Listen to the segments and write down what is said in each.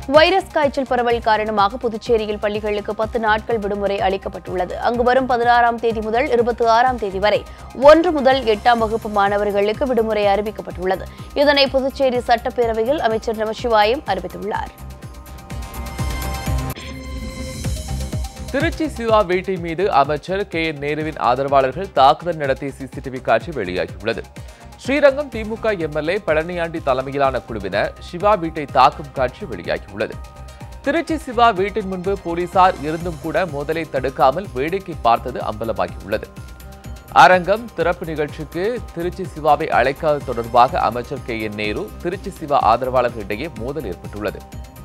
virus காய்ச்சல் பரவல் காரணமாக புதுச்சேரியில் பள்ளிகளுக்கு பத்து நாட்கள் விடுமுறை அளிக்கப்பட்டுள்ளது அங்கு வரும் பதினாறாம் தேதி முதல் இருபத்தி ஆறாம் தேதி வரை ஒன்று முதல் எட்டாம் வகுப்பு மாணவர்களுக்கு விடுமுறை அறிவிக்கப்பட்டுள்ளது இதனை புதுச்சேரி சட்டப்பேரவையில் அமைச்சர் நமசிவாயம் அறிவித்துள்ளார் திருச்சி சிவா வீட்டை மீது அமைச்சர் கே என் நேருவின் ஆதரவாளர்கள் தாக்குதல் நடத்திய சிசிடிவி காட்சி வெளியாகியுள்ளது ஸ்ரீரங்கம் திமுக எம்எல்ஏ பழனியாண்டி தலைமையிலான குழுவினர் சிவா வீட்டை தாக்கும் காட்சி வெளியாகியுள்ளது திருச்சி சிவா வீட்டின் முன்பு போலீசார் இருந்தும் கூட மோதலை தடுக்காமல் வேடிக்கை பார்த்தது அம்பலமாகியுள்ளது அரங்கம் திறப்பு நிகழ்ச்சிக்கு திருச்சி சிவாவை அழைக்காத தொடர்பாக அமைச்சர் கே என் நேரு திருச்சி சிவா ஆதரவாளர்களிடையே மோதல் ஏற்பட்டுள்ளது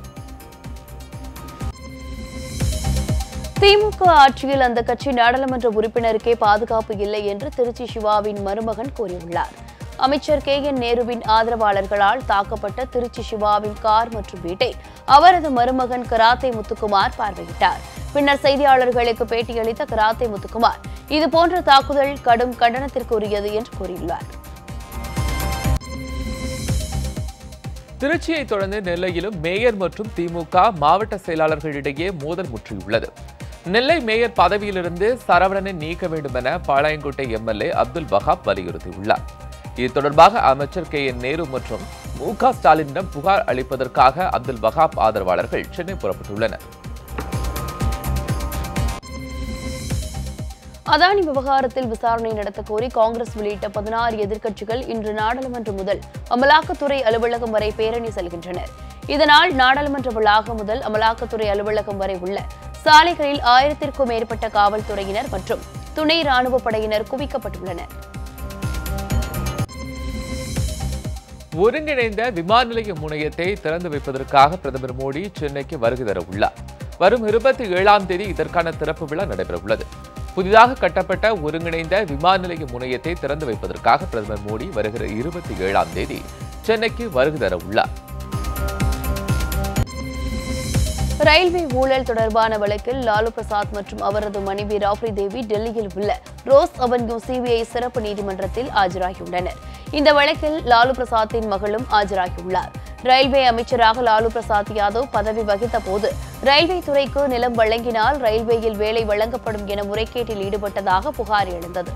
திமுக ஆட்சியில் அந்த கட்சி நாடாளுமன்ற உறுப்பினருக்கே பாதுகாப்பு இல்லை என்று திருச்சி சிவாவின் மருமகன் கூறியுள்ளார் அமைச்சர் கே என் நேருவின் ஆதரவாளர்களால் தாக்கப்பட்ட திருச்சி சிவாவின் கார் மற்றும் வீட்டை அவரது மருமகன் கராத்தே முத்துக்குமார் பார்வையிட்டார் பின்னர் செய்தியாளர்களுக்கு பேட்டியளித்த கராத்தே முத்துக்குமார் இதுபோன்ற தாக்குதல் கடும் கண்டனத்திற்குரியது என்று கூறியுள்ளார் திருச்சியை தொடர்ந்து நெல்லையிலும் மேயர் மற்றும் திமுக மாவட்ட செயலாளர்களிடையே மோதல் முற்றியுள்ளது நெல்லை மேயர் பதவியிலிருந்து சரவணனை நீக்க வேண்டும் என பாளையங்கோட்டை எம்எல்ஏ அப்துல் வஹாப் வலியுறுத்தியுள்ளார் இது தொடர்பாக அமைச்சர் கே என் நேரு மற்றும் மு க ஸ்டாலினிடம் புகார் அளிப்பதற்காக அப்துல் வஹாப் ஆதரவாளர்கள் சென்னை புறப்பட்டுள்ளனர் அதானி விவகாரத்தில் விசாரணை நடத்த கோரி காங்கிரஸ் உள்ளிட்ட பதினாறு எதிர்க்கட்சிகள் இன்று நாடாளுமன்றம் முதல் அமலாக்கத்துறை அலுவலகம் வரை பேரணி செல்கின்றனர் இதனால் நாடாளுமன்ற வளாகம் முதல் அமலாக்கத்துறை அலுவலகம் வரை உள்ள சாலைகளில் ஆயிரத்திற்கும் மேற்பட்ட காவல்துறையினர் மற்றும் துணை ராணுவ படையினர் குவிக்கப்பட்டுள்ளனர் ஒருங்கிணைந்த விமான நிலைய முனையத்தை திறந்து வைப்பதற்காக பிரதமர் மோடி சென்னைக்கு வருகை தர உள்ளார் வரும் இருபத்தி ஏழாம் தேதி இதற்கான திறப்பு விழா நடைபெறவுள்ளது புதிதாக கட்டப்பட்ட ஒருங்கிணைந்த விமான நிலைய முனையத்தை திறந்து வைப்பதற்காக பிரதமர் மோடி வருகிற இருபத்தி ஏழாம் தேதி சென்னைக்கு வருகை தர உள்ளார் ரயில்வே ஊழல் தொடர்பான வழக்கில் லாலு பிரசாத் மற்றும் அவரது மனைவி ராப்ரி தேவி டெல்லியில் உள்ள ரோஸ் அவென்யூ சிபிஐ சிறப்பு நீதிமன்றத்தில் ஆஜராகியுள்ளனர் இந்த வழக்கில் லாலு பிரசாத்தின் மகளும் ஆஜராகியுள்ளார் ரயில்வே அமைச்சராக லாலு பிரசாத் யாதவ் பதவி வகித்த போது ரயில்வே துறைக்கு நிலம் வழங்கினால் ரயில்வேயில் வேலை வழங்கப்படும் என முறைகேட்டில் ஈடுபட்டதாக புகார் எழுந்தது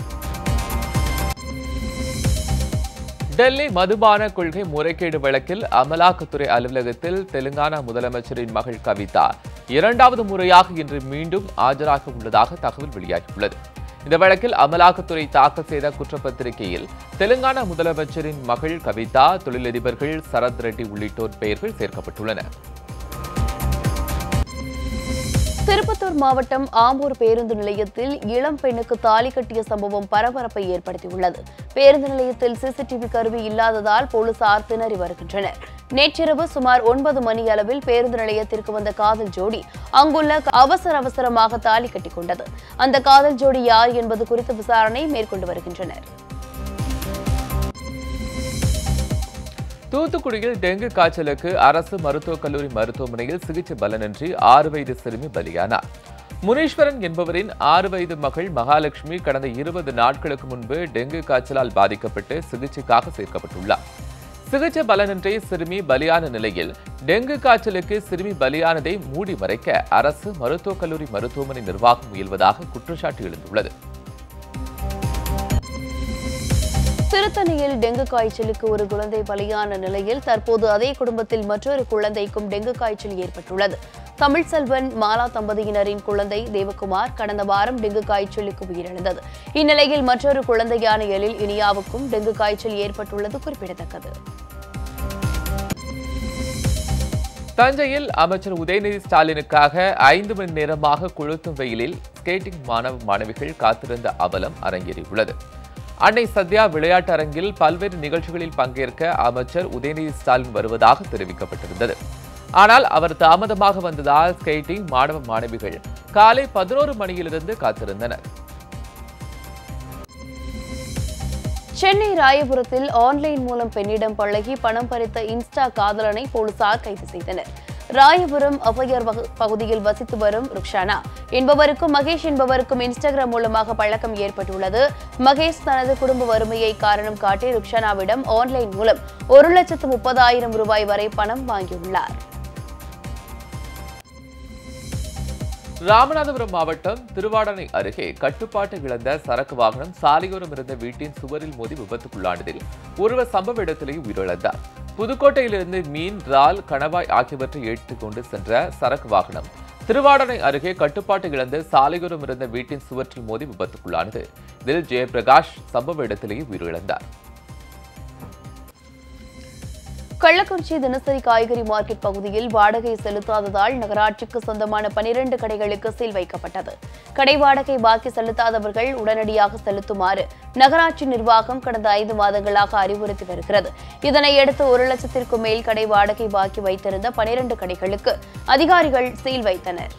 டெல்லி மதுபான கொள்கை முறைகேடு வழக்கில் அமலாக்கத்துறை அலுவலகத்தில் தெலுங்கானா முதலமைச்சரின் மகள் கவிதா இரண்டாவது முறையாக இன்று மீண்டும் ஆஜராக உள்ளதாக தகவல் வெளியாகியுள்ளது இந்த வழக்கில் அமலாக்கத்துறை தாக்கல் செய்த குற்றப்பத்திரிகையில் தெலுங்கானா முதலமைச்சரின் மகள் கவிதா தொழிலதிபர்கள் சரத் ரெட்டி உள்ளிட்டோர் பெயர்கள் சேர்க்கப்பட்டுள்ளன திருப்பத்தூர் மாவட்டம் ஆம்பூர் பேருந்து நிலையத்தில் இளம் பெண்ணுக்கு தாலி கட்டிய சம்பவம் பரபரப்பை ஏற்படுத்தியுள்ளது பேருந்து நிலையத்தில் சிசிடிவி கருவி இல்லாததால் போலீசார் திணறி வருகின்றனர் நேற்றிரவு சுமார் ஒன்பது மணி அளவில் பேருந்து நிலையத்திற்கு வந்த காதல் ஜோடி அங்குள்ள அவசர அவசரமாக தாலி கட்டிக் கொண்டது அந்த காதல் ஜோடி யார் என்பது குறித்து விசாரணை மேற்கொண்டு வருகின்றனர் தூத்துக்குடியில் டெங்கு காய்ச்சலுக்கு அரசு மருத்துவக் கல்லூரி மருத்துவமனையில் சிகிச்சை பலனின்றி ஆறு வயது சிறுமி பலியானார் முனீஸ்வரன் என்பவரின் ஆறு வயது மகள் மகாலட்சுமி கடந்த இருபது நாட்களுக்கு முன்பு டெங்கு காய்ச்சலால் பாதிக்கப்பட்டு சிகிச்சைக்காக சேர்க்கப்பட்டுள்ளார் சிகிச்சை பலனின்றி சிறுமி பலியான நிலையில் டெங்கு காய்ச்சலுக்கு சிறுமி பலியானதை மூடி மறைக்க அரசு மருத்துவக் கல்லூரி மருத்துவமனை நிர்வாகம் முயல்வதாக குற்றச்சாட்டு எழுந்துள்ளது திருத்தணியில் டெங்கு காய்ச்சலுக்கு ஒரு குழந்தை பலியான நிலையில் தற்போது அதே குடும்பத்தில் மற்றொரு குழந்தைக்கும் டெங்கு காய்ச்சல் ஏற்பட்டுள்ளது தமிழ்செல்வன் மாலா தம்பதியினரின் குழந்தை தேவகுமார் கடந்த வாரம் டெங்கு காய்ச்சலுக்கு உயிரிழந்தது இந்நிலையில் மற்றொரு குழந்தையான எழில் இனியாவுக்கும் டெங்கு காய்ச்சல் ஏற்பட்டுள்ளது குறிப்பிடத்தக்கது தஞ்சையில் அமைச்சர் உதயநிதி ஸ்டாலினுக்காக ஐந்து மணி நேரமாக கொளுத்தும் வெயிலில் ஸ்கேட்டிங் மாணவ மாணவிகள் காத்திருந்த அவலம் அரங்கேறியுள்ளது அன்னை சத்யா விளையாட்டு அரங்கில் பல்வேறு நிகழ்ச்சிகளில் பங்கேற்க அமைச்சர் உதயநிதி ஸ்டாலின் வருவதாக தெரிவிக்கப்பட்டிருந்தது ஆனால் அவர் தாமதமாக வந்ததால் ஸ்கேட்டிங் மாணவ மாணவிகள் காலை பதினோரு மணியிலிருந்து காத்திருந்தனர் சென்னை ராயபுரத்தில் ஆன்லைன் மூலம் பெண்ணிடம் பழகி பணம் பறித்த இன்ஸ்டா காதலனை போலீசார் கைது செய்தனர் ராயபுரம் அபயர் வகு- பகுதியில் வசித்து வரும் ருக்ஷானா என்பவருக்கும் மகேஷ் என்பவருக்கும் இன்ஸ்டாகிராம் மூலமாக பழக்கம் ஏற்பட்டுள்ளது மகேஷ் தனது குடும்ப வறுமையை காரணம் காட்டி ருக்ஷானாவிடம் ஆன்லைன் மூலம் ஒரு லட்சத்து முப்பதாயிரம் ரூபாய் வரை பணம் வாங்கியுள்ளார் ராமநாதபுரம் மாவட்டம் திருவாடனை அருகே கட்டுப்பாட்டை இழந்த சரக்கு வாகனம் சாலையோரம் இருந்த வீட்டின் சுவரில் மோதி விபத்துக்குள்ளானதில் ஒருவர் சம்பவ இடத்திலேயே உயிரிழந்தார் புதுக்கோட்டையிலிருந்து மீன் இறால் கணவாய் ஆகியவற்றை ஏற்றிக் கொண்டு சென்ற சரக்கு வாகனம் திருவாடனை அருகே கட்டுப்பாட்டை இழந்து சாலையோரம் இருந்த வீட்டின் சுவற்றில் மோதி விபத்துக்குள்ளானது இதில் ஜெயபிரகாஷ் சம்பவ இடத்திலேயே உயிரிழந்தார் கள்ளக்குறிச்சி தினசரி காய்கறி மார்க்கெட் பகுதியில் வாடகை செலுத்தாததால் நகராட்சிக்கு சொந்தமான பனிரெண்டு கடைகளுக்கு சீல் வைக்கப்பட்டது கடை வாடகை பாக்கி செலுத்தாதவர்கள் உடனடியாக செலுத்துமாறு நகராட்சி நிர்வாகம் கடந்த ஐந்து மாதங்களாக அறிவுறுத்தி வருகிறது இதனையடுத்து ஒரு லட்சத்திற்கும் மேல் கடை வாடகை பாக்கி வைத்திருந்த பனிரெண்டு கடைகளுக்கு அதிகாரிகள் சீல் வைத்தனர்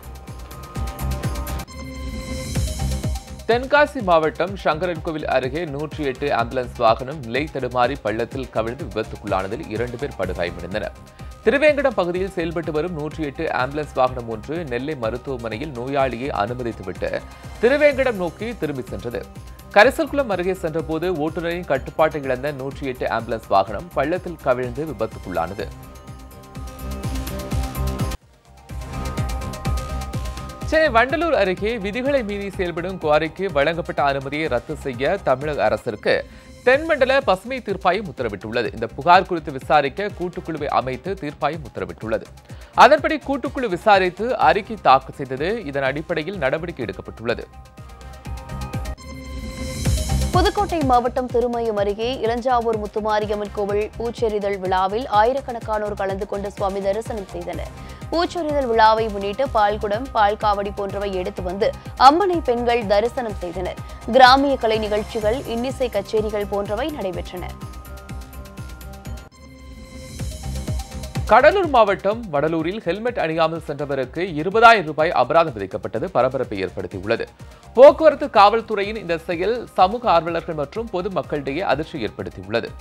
தென்காசி மாவட்டம் சங்கரன்கோவில் அருகே நூற்றி எட்டு ஆம்புலன்ஸ் வாகனம் நிலை தடுமாறி பள்ளத்தில் கவிழ்ந்து விபத்துக்குள்ளானதில் இரண்டு பேர் படுகாயமடைந்தனர் திருவேங்கடம் பகுதியில் செயல்பட்டு வரும் நூற்றி எட்டு ஆம்புலன்ஸ் வாகனம் ஒன்று நெல்லை மருத்துவமனையில் நோயாளியை அனுமதித்துவிட்டு திருவேங்கடம் நோக்கி திரும்பி சென்றது கரிசல்குளம் அருகே சென்றபோது ஓட்டுநரின் கட்டுப்பாட்டை இழந்த நூற்றி எட்டு ஆம்புலன்ஸ் வாகனம் பள்ளத்தில் கவிழ்ந்து விபத்துக்குள்ளானது சென்னை வண்டலூர் அருகே விதிகளை மீறி செயல்படும் குவாரிக்கு வழங்கப்பட்ட அனுமதியை ரத்து செய்ய தமிழக அரசிற்கு தென்மண்டல பசுமை தீர்ப்பாயம் உத்தரவிட்டுள்ளது இந்த புகார் குறித்து விசாரிக்க கூட்டுக்குழுவை அமைத்து தீர்ப்பாயம் உத்தரவிட்டுள்ளது அதன்படி கூட்டுக்குழு விசாரித்து அறிக்கை தாக்கல் செய்தது இதன் அடிப்படையில் நடவடிக்கை எடுக்கப்பட்டுள்ளது புதுக்கோட்டை மாவட்டம் திருமயம் அருகே இளஞ்சாவூர் முத்துமாரியம்மன் கோவில் பூச்செறிதல் விழாவில் ஆயிரக்கணக்கானோர் கலந்து கொண்டு சுவாமி தரிசனம் செய்தனர் பூச்செறிதல் விழாவை முன்னிட்டு பால்குடம் பால் காவடி போன்றவை எடுத்து வந்து அம்மனை பெண்கள் தரிசனம் செய்தனர் கிராமிய கலை நிகழ்ச்சிகள் இன்னிசை கச்சேரிகள் போன்றவை நடைபெற்றன கடலூர் மாவட்டம் வடலூரில் ஹெல்மெட் அணியாமல் சென்றவருக்கு இருபதாயிரம் ரூபாய் அபராதம் விதிக்கப்பட்டது பரபரப்பை ஏற்படுத்தியுள்ளது போக்குவரத்து காவல்துறையின் இந்த செயல் சமூக ஆர்வலர்கள் மற்றும் பொதுமக்களிடையே அதிர்ச்சி ஏற்படுத்தியுள்ளது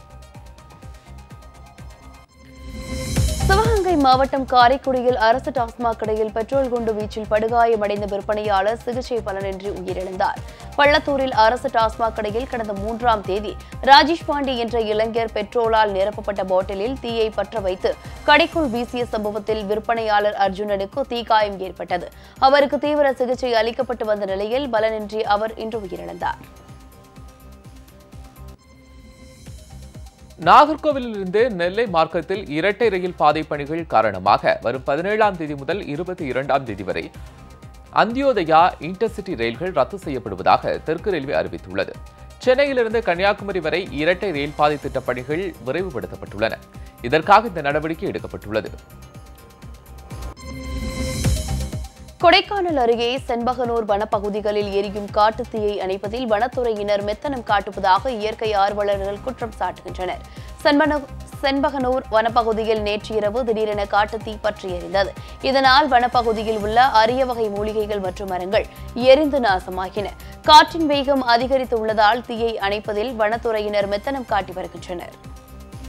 சிவகங்கை மாவட்டம் காரைக்குடியில் அரசு டாஸ்மாக் கடையில் பெட்ரோல் குண்டு வீச்சில் படுகாயமடைந்த விற்பனையாளர் சிகிச்சை பலனின்றி உயிரிழந்தார் பள்ளத்தூரில் அரசு டாஸ்மாக் கடையில் கடந்த மூன்றாம் தேதி ராஜேஷ் பாண்டி என்ற இளைஞர் பெட்ரோலால் நிரப்பப்பட்ட பாட்டிலில் தீயை பற்ற வைத்து கடைக்குள் வீசிய சம்பவத்தில் விற்பனையாளர் அர்ஜுனனுக்கு தீக்காயம் ஏற்பட்டது அவருக்கு தீவிர சிகிச்சை அளிக்கப்பட்டு வந்த நிலையில் பலனின்றி அவர் இன்று உயிரிழந்தார் நாகர்கோவிலிருந்து நெல்லை மார்க்கத்தில் இரட்டை ரயில் பாதை பணிகள் காரணமாக வரும் பதினேழாம் தேதி முதல் இருபத்தி இரண்டாம் தேதி வரை அந்தியோதயா இன்டர்சிட்டி ரயில்கள் ரத்து செய்யப்படுவதாக தெற்கு ரயில்வே அறிவித்துள்ளது சென்னையிலிருந்து கன்னியாகுமரி வரை இரட்டை ரயில் பாதை திட்டப் பணிகள் விரைவுபடுத்தப்பட்டுள்ளன இதற்காக இந்த நடவடிக்கை எடுக்கப்பட்டுள்ளது கொடைக்கானல் அருகே செண்பகனூர் வனப்பகுதிகளில் எரியும் காட்டுத்தீயை அணைப்பதில் வனத்துறையினர் மெத்தனம் காட்டுவதாக இயற்கை ஆர்வலர்கள் குற்றம் சாட்டுகின்றனர் செண்பன செண்பகனூர் வனப்பகுதியில் நேற்று இரவு திடீரென காட்டுத்தீ பற்றி எரிந்தது இதனால் வனப்பகுதியில் உள்ள அரிய வகை மூலிகைகள் மற்றும் மரங்கள் எரிந்து நாசமாகின காற்றின் வேகம் அதிகரித்துள்ளதால் தீயை அணைப்பதில் வனத்துறையினர் மெத்தனம் காட்டி வருகின்றனர்